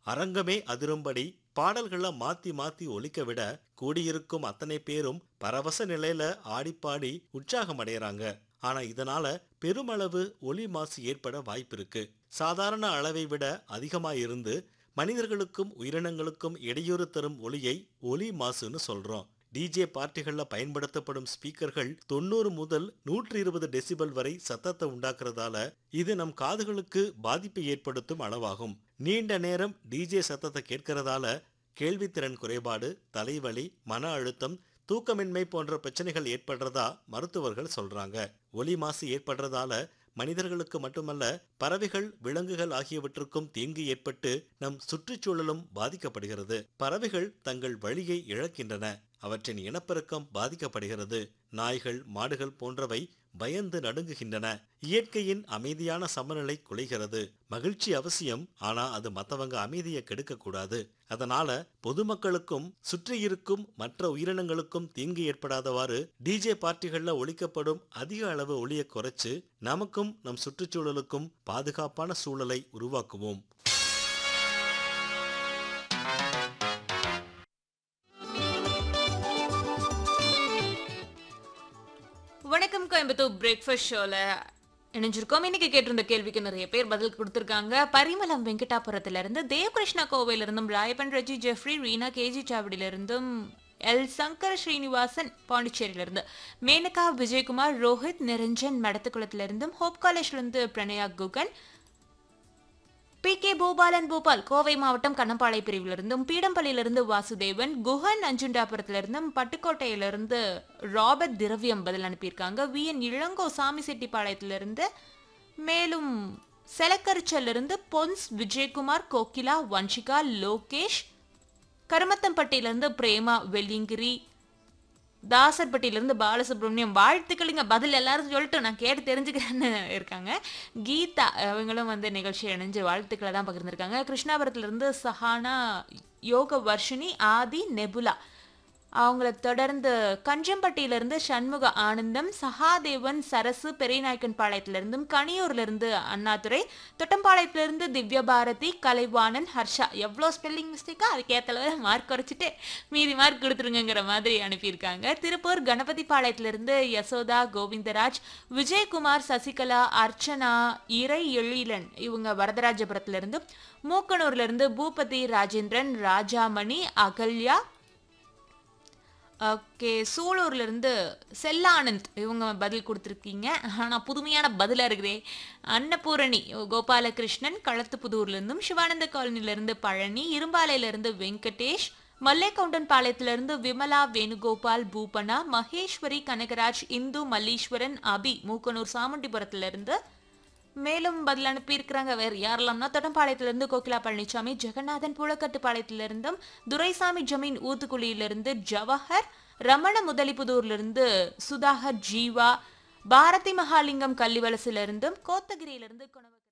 அரங்கமே அதிரும்படி பாடல்களை மாத்தி மாத்தி ஒலிக்க விட கூடியிருக்கும் அத்தனை பேரும் பரவச நிலையில ஆடிப்பாடி உற்சாகம் அடையறாங்க ஆனா இதனால பெருமளவு ஒலி மாசு ஏற்பட வாய்ப்பிருக்கு சாதாரண அளவை விட அதிகமா இருந்து மனிதர்களுக்கும் உயிரினங்களுக்கும் இடையூறு தரும் ஒலியை ஒலி மாசுன்னு சொல்றோம் டிஜே பார்ட்டிகள்ல பயன்படுத்தப்படும் ஸ்பீக்கர்கள் தொண்ணூறு முதல் நூற்றி இருபது டெசிபல் வரை சத்தத்தை உண்டாக்குறதால இது நம் காதுகளுக்கு பாதிப்பை ஏற்படுத்தும் அளவாகும் நீண்ட நேரம் டிஜே சத்தத்தை கேட்கறதால கேள்வித்திறன் குறைபாடு தலைவலி மன அழுத்தம் தூக்கமின்மை போன்ற பிரச்சனைகள் ஏற்படுறதா மருத்துவர்கள் சொல்றாங்க ஒலி மாசு ஏற்படுறதால மனிதர்களுக்கு மட்டுமல்ல பறவைகள் விலங்குகள் ஆகியவற்றுக்கும் தீங்கு ஏற்பட்டு நம் சுற்றுச்சூழலும் பாதிக்கப்படுகிறது பறவைகள் தங்கள் வழியை இழக்கின்றன அவற்றின் இனப்பெருக்கம் பாதிக்கப்படுகிறது நாய்கள் மாடுகள் போன்றவை பயந்து நடுங்குகின்றன இயற்கையின் அமைதியான சமநிலை குலைகிறது மகிழ்ச்சி அவசியம் ஆனா அது மத்தவங்க அமைதியை கெடுக்க கூடாது அதனால பொதுமக்களுக்கும் சுற்றி இருக்கும் மற்ற உயிரினங்களுக்கும் தீங்கு ஏற்படாதவாறு டிஜே பார்ட்டிகள்ல ஒழிக்கப்படும் அதிக அளவு ஒளியை குறைச்சு நமக்கும் நம் சுற்றுச்சூழலுக்கும் பாதுகாப்பான சூழலை உருவாக்குவோம் வணக்கம் கோயம்புத்தூர் பிரேக்ஃபாஸ்ட் ஷோல இணைஞ்சிருக்கோம் இன்னைக்கு கேட்டிருந்த கேள்விக்கு நிறைய பேர் பதில் கொடுத்திருக்காங்க பரிமளம் வெங்கடாபுரத்துல இருந்து தேவகிருஷ்ணா கோவையில இருந்தும் ராயப்பன் ரஜி ஜெஃப்ரி ரீனா கேஜி சாவடியில இருந்தும் எல் சங்கர் ஸ்ரீனிவாசன் பாண்டிச்சேரியில இருந்து மேனகா விஜயகுமார் ரோஹித் நிரஞ்சன் மடத்துக்குளத்துல இருந்தும் ஹோப் காலேஜ்ல இருந்து பிரணயா குகன் பி கே பூபாலன் பூபால் கோவை மாவட்டம் கண்ணப்பாளை பிரிவிலிருந்தும் பீடம்பள்ளியிலிருந்து வாசுதேவன் குஹன் அஞ்சுண்டாபுரத்திலிருந்தும் பட்டுக்கோட்டையிலிருந்து ராபர்ட் திரவியம் பதில் அனுப்பியிருக்காங்க வி என் இளங்கோ சாமி செட்டிப்பாளையத்திலிருந்து மேலும் செலக்கரிச்சலிருந்து பொன்ஸ் விஜயகுமார் கோகிலா வன்ஷிகா லோகேஷ் கருமத்தம்பட்டியிலிருந்து பிரேமா வெள்ளிங்கிரி தாசர்பட்டியிலிருந்து பாலசுப்ரமணியம் வாழ்த்துக்களுங்க பதில் எல்லாரும் சொல்லிட்டு நான் கேட்டு தெரிஞ்சுக்கிறேன்னு இருக்காங்க கீதா அவங்களும் வந்து நிகழ்ச்சி இணைஞ்சு வாழ்த்துக்களை தான் பகிர்ந்திருக்காங்க கிருஷ்ணாபுரத்துலேருந்து சஹானா யோக வர்ஷினி ஆதி நெபுலா அவங்கள தொடர்ந்து கஞ்சம்பட்டியிலிருந்து சண்முக ஆனந்தம் சகாதேவன் சரசு பெரியநாயக்கன் பாளையத்திலிருந்தும் கனியூர்லேருந்து அண்ணாதுரை தொட்டம்பாளையத்திலிருந்து திவ்ய பாரதி கலைவாணன் ஹர்ஷா எவ்வளோ ஸ்பெல்லிங் மிஸ்டேக்கா அதுக்கேற்ற அளவு மார்க் குறைச்சிட்டு மீதி மார்க் கொடுத்துருங்கிற மாதிரி அனுப்பியிருக்காங்க திருப்பூர் கணபதி பாளையத்திலிருந்து யசோதா கோவிந்தராஜ் விஜயகுமார் சசிகலா அர்ச்சனா இறை எழிலன் இவங்க வரதராஜபுரத்திலிருந்து மூக்கனூர்லேருந்து பூபதி ராஜேந்திரன் ராஜாமணி அகல்யா ஓகே சூலூர்ல இருந்து செல்லானந்த் இவங்க பதில் கொடுத்துருக்கீங்க ஆனால் புதுமையான பதிலாக இருக்குதே அன்னபூரணி கோபாலகிருஷ்ணன் களத்துப்புதூர்ல இருந்தும் சிவானந்த காலனில இருந்து பழனி இரும்பாலையில இருந்து வெங்கடேஷ் மல்லைக்கவுண்டன் பாளையத்திலிருந்து விமலா வேணுகோபால் பூபனா மகேஸ்வரி கனகராஜ் இந்து மல்லீஸ்வரன் அபி மூக்கனூர் சாமுண்டிபுரத்துல இருந்து மேலும் பதில் அனுப்பியிருக்கிறாங்க வேறு யாரெல்லாம்னா தொட்டம்பாளையத்திலிருந்து கோகிலா பழனிசாமி ஜெகநாதன் புழக்கட்டுப்பாளையத்திலிருந்தும் துரைசாமி ஜமீன் ஊத்துக்குழியிலிருந்து ஜவஹர் ரமண முதலிப்புதூர்லிருந்து சுதாகர் ஜீவா பாரதி மகாலிங்கம் கள்ளிவலசிலிருந்தும் கோத்தகிரியிலிருந்து குணவ